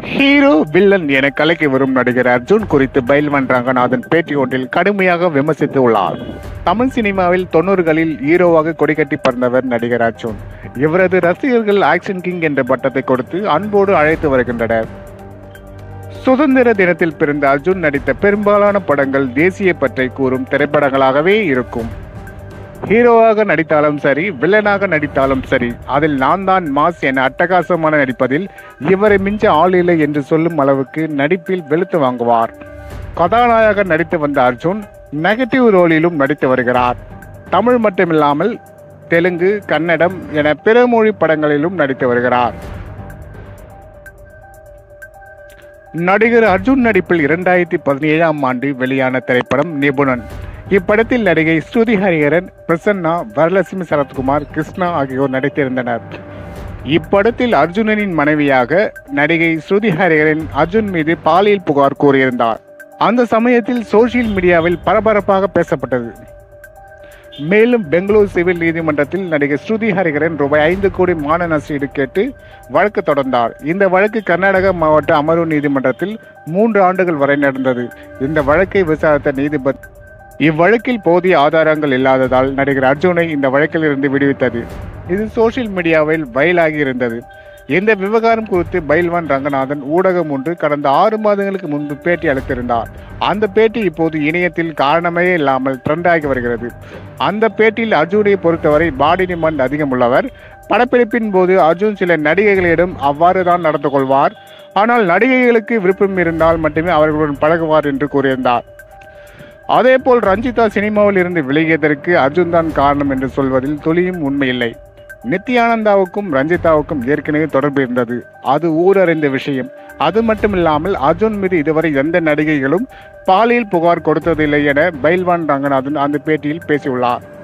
hero villain என கலக்கி வரும் நடிகர் அர்ஜுன் குறித்து பைல்வான் ரங்கநாதன் பேட்டி ஒன்றில் கடுமையாக விமர்சித்து உள்ளார் தமிழ் சினிமாவில் தொண்ணூறுகளில் ஹீரோவாக கொடிகட்டி பறந்தவர் நடிகர் அர்ஜுன் இவரது ரசிகர்கள் ஆக்ஷன் கிங் என்ற பட்டத்தை கொடுத்து அன்போடு அழைத்து வருகின்றனர் சுதந்திர தினத்தில் பிறந்த அர்ஜுன் நடித்த பெரும்பாலான படங்கள் தேசிய பற்றை கூறும் திரைப்படங்களாகவே இருக்கும் ஹீரோவாக நடித்தாலும் சரி வில்லனாக நடித்தாலும் சரி அதில் நான் தான் மாஸ் என அட்டகாசமான நடிப்பதில் இவரை மிஞ்ச ஆள் இல்லை என்று சொல்லும் அளவுக்கு நடிப்பில் வெளுத்து வாங்குவார் கதாநாயகன் நடித்து வந்த அர்ஜுன் நெகட்டிவ் ரோலிலும் நடித்து வருகிறார் தமிழ் மட்டுமில்லாமல் தெலுங்கு கன்னடம் என பிற மொழி படங்களிலும் நடித்து வருகிறார் நடிகர் அர்ஜுன் நடிப்பில் இரண்டாயிரத்தி பதினேழாம் ஆண்டு வெளியான திரைப்படம் நிபுணன் இப்படத்தில் நடிகை ஸ்ருதி ஹரிஹரன் பிரசன்னா வரலட்சுமி சரத்குமார் கிருஷ்ணா ஆகியோர் நடித்திருந்தனர் இப்படத்தில் அர்ஜுனனின் மனைவியாக நடிகை ஸ்ருதி ஹரிஹரன் அர்ஜுன் மீது பாலியல் புகார் கூறியிருந்தார் அந்த சமயத்தில் சோசியல் மீடியாவில் பரபரப்பாக பேசப்பட்டது மேலும் பெங்களூர் சிவில் நீதிமன்றத்தில் நடிகை ஸ்ருதி ஹரிகரன் ரூபாய் ஐந்து கோடி மான நஷ்டீடு கேட்டு வழக்கு தொடர்ந்தார் இந்த வழக்கு கர்நாடக மாவட்ட அமர்வு நீதிமன்றத்தில் மூன்று ஆண்டுகள் வரை நடந்தது இந்த வழக்கை விசாரித்த நீதிபதி இவ்வழக்கில் போதிய ஆதாரங்கள் இல்லாததால் நடிகர் அர்ஜுனை இந்த வழக்கில் இருந்து விடுவித்தது இது சோசியல் மீடியாவில் வயலாகி இருந்தது இந்த விவகாரம் குறித்து பைல்வான் ரங்கநாதன் ஊடகம் ஒன்று கடந்த ஆறு மாதங்களுக்கு முன்பு பேட்டி அளித்திருந்தார் அந்த பேட்டி இப்போது இணையத்தில் காரணமே இல்லாமல் ட்ரெண்ட் ஆகி வருகிறது அந்த பேட்டியில் அர்ஜுனை பொறுத்தவரை பாடி டிமாண்ட் அதிகம் உள்ளவர் படப்பிடிப்பின் போது அர்ஜுன் சில நடிகைகளிடம் அவ்வாறு தான் நடந்து கொள்வார் ஆனால் நடிகைகளுக்கு விருப்பம் இருந்தால் மட்டுமே அவர்களுடன் பழகுவார் என்று கூறியிருந்தார் அதேபோல் ரஞ்சிதா சினிமாவில் இருந்து விலகியதற்கு அர்ஜுன் தான் காரணம் என்று சொல்வதில் துளியும் உண்மையில்லை நித்யானந்தாவுக்கும் ரஞ்சிதாவுக்கும் ஏற்கனவே தொடர்பு இருந்தது அது ஊரறிந்த விஷயம் அது மட்டுமில்லாமல் அர்ஜுன் மீது இதுவரை எந்த நடிகைகளும் பாலியல் புகார் கொடுத்ததில்லை என பைல்வான் ரங்கநாதன் அந்த பேட்டியில் பேசியுள்ளார்